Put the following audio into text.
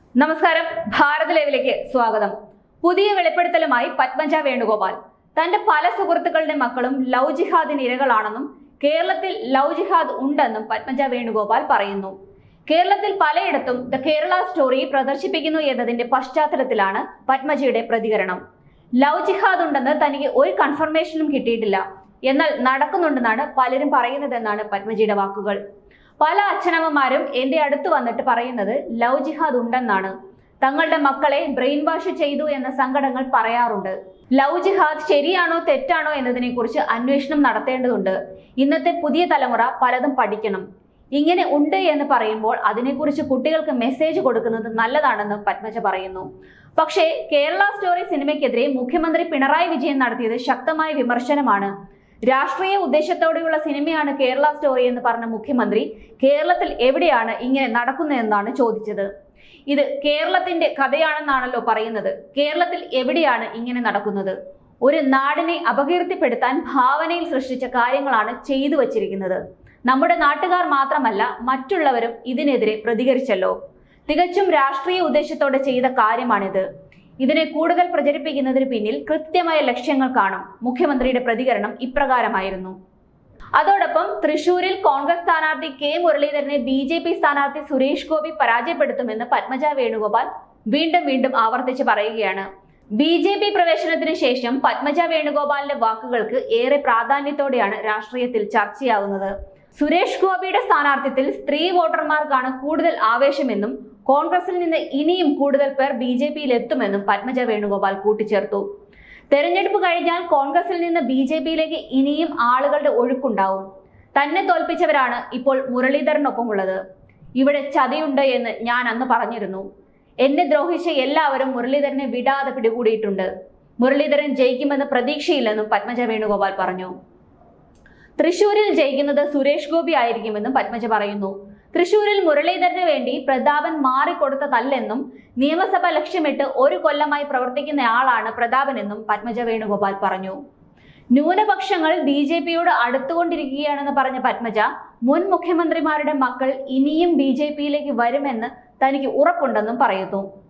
നമസ്കാരം ഭാരത് ലൈവിലേക്ക് സ്വാഗതം പുതിയ വെളിപ്പെടുത്തലുമായി പത്മജ വേണുഗോപാൽ തന്റെ പല സുഹൃത്തുക്കളുടെ മക്കളും ലവ് ജിഹാദിന് ഇരകളാണെന്നും കേരളത്തിൽ ലവ് ജിഹാദ് ഉണ്ടെന്നും പത്മജ വേണുഗോപാൽ പറയുന്നു കേരളത്തിൽ പലയിടത്തും ദ കേരള സ്റ്റോറി പ്രദർശിപ്പിക്കുന്നു എന്നതിന്റെ പശ്ചാത്തലത്തിലാണ് പത്മജയുടെ പ്രതികരണം ലവ് ജിഹാദ് ഉണ്ടെന്ന് തനിക്ക് ഒരു കൺഫർമേഷനും കിട്ടിയിട്ടില്ല എന്നാൽ നടക്കുന്നുണ്ടെന്നാണ് പലരും പറയുന്നതെന്നാണ് പത്മജിയുടെ വാക്കുകൾ പല അച്ഛനമ്മമാരും എന്റെ അടുത്ത് വന്നിട്ട് പറയുന്നത് ലവ് ജിഹാദ് ഉണ്ടെന്നാണ് തങ്ങളുടെ മക്കളെ ബ്രെയിൻ വാഷ് ചെയ്തു എന്ന സങ്കടങ്ങൾ പറയാറുണ്ട് ലവ് ജിഹാദ് ശരിയാണോ തെറ്റാണോ എന്നതിനെ കുറിച്ച് അന്വേഷണം നടത്തേണ്ടതുണ്ട് ഇന്നത്തെ പുതിയ തലമുറ പലതും പഠിക്കണം ഇങ്ങനെ ഉണ്ട് എന്ന് പറയുമ്പോൾ അതിനെക്കുറിച്ച് കുട്ടികൾക്ക് മെസ്സേജ് കൊടുക്കുന്നത് നല്ലതാണെന്ന് പത്മജ പറയുന്നു പക്ഷേ കേരള സ്റ്റോറി സിനിമയ്ക്കെതിരെ മുഖ്യമന്ത്രി പിണറായി വിജയൻ നടത്തിയത് ശക്തമായ വിമർശനമാണ് രാഷ്ട്രീയ ഉദ്ദേശത്തോടെയുള്ള സിനിമയാണ് കേരള സ്റ്റോറി എന്ന് പറഞ്ഞ മുഖ്യമന്ത്രി കേരളത്തിൽ എവിടെയാണ് ഇങ്ങനെ നടക്കുന്നതെന്നാണ് ചോദിച്ചത് ഇത് കേരളത്തിന്റെ കഥയാണെന്നാണല്ലോ പറയുന്നത് കേരളത്തിൽ എവിടെയാണ് ഇങ്ങനെ നടക്കുന്നത് ഒരു നാടിനെ അപകീർത്തിപ്പെടുത്താൻ ഭാവനയിൽ സൃഷ്ടിച്ച കാര്യങ്ങളാണ് ചെയ്തു വച്ചിരിക്കുന്നത് നമ്മുടെ നാട്ടുകാർ മാത്രമല്ല മറ്റുള്ളവരും ഇതിനെതിരെ പ്രതികരിച്ചല്ലോ തികച്ചും രാഷ്ട്രീയ ഉദ്ദേശത്തോടെ ചെയ്ത കാര്യമാണിത് ഇതിനെ കൂടുതൽ പ്രചരിപ്പിക്കുന്നതിന് പിന്നിൽ കൃത്യമായ ലക്ഷ്യങ്ങൾ കാണും മുഖ്യമന്ത്രിയുടെ പ്രതികരണം ഇപ്രകാരമായിരുന്നു അതോടൊപ്പം തൃശൂരിൽ കോൺഗ്രസ് സ്ഥാനാർത്ഥി കെ മുരളീധരനെ ബി ജെ പി സ്ഥാനാർത്ഥി സുരേഷ് ഗോപി പരാജയപ്പെടുത്തുമെന്ന് പത്മജ വേണുഗോപാൽ വീണ്ടും വീണ്ടും ആവർത്തിച്ച് പറയുകയാണ് ബി ജെ പി പ്രവേശനത്തിന് ശേഷം പത്മജ വേണുഗോപാലിന്റെ വാക്കുകൾക്ക് ഏറെ പ്രാധാന്യത്തോടെയാണ് രാഷ്ട്രീയത്തിൽ ചർച്ചയാകുന്നത് സുരേഷ് ഗോപിയുടെ സ്ഥാനാർത്ഥിത്വത്തിൽ സ്ത്രീ വോട്ടർമാർക്കാണ് കൂടുതൽ ആവേശമെന്നും കോൺഗ്രസിൽ നിന്ന് ഇനിയും കൂടുതൽ പേർ ബി ജെ പിയിൽ എത്തുമെന്നും പത്മജ വേണുഗോപാൽ കൂട്ടിച്ചേർത്തു തെരഞ്ഞെടുപ്പ് കഴിഞ്ഞാൽ കോൺഗ്രസിൽ നിന്ന് ബി ജെ പിയിലേക്ക് ഇനിയും ആളുകളുടെ ഒഴുക്കുണ്ടാവും തന്നെ തോൽപ്പിച്ചവരാണ് ഇപ്പോൾ മുരളീധരനൊപ്പമുള്ളത് ഇവിടെ ചതിയുണ്ട് എന്ന് ഞാൻ അന്ന് പറഞ്ഞിരുന്നു എന്നെ ദ്രോഹിച്ച എല്ലാവരും മുരളീധരനെ വിടാതെ പിടികൂടിയിട്ടുണ്ട് മുരളീധരൻ ജയിക്കുമെന്ന് പ്രതീക്ഷയില്ലെന്നും പത്മജ വേണുഗോപാൽ പറഞ്ഞു തൃശൂരിൽ ജയിക്കുന്നത് സുരേഷ് ഗോപി ആയിരിക്കുമെന്നും പത്മജ പറയുന്നു തൃശൂരിൽ മുരളീധരന് വേണ്ടി പ്രതാപൻ മാറിക്കൊടുത്തതല്ലെന്നും നിയമസഭ ലക്ഷ്യമിട്ട് ഒരു കൊല്ലമായി പ്രവർത്തിക്കുന്നയാളാണ് പ്രതാപനെന്നും പത്മജ വേണുഗോപാൽ പറഞ്ഞു ന്യൂനപക്ഷങ്ങൾ ബി ജെ പിയോട് അടുത്തുകൊണ്ടിരിക്കുകയാണെന്ന് പറഞ്ഞ പത്മജ മുൻ മുഖ്യമന്ത്രിമാരുടെ മക്കൾ ഇനിയും ബി ജെ പിയിലേക്ക് വരുമെന്ന് തനിക്ക് ഉറപ്പുണ്ടെന്നും പറയുന്നു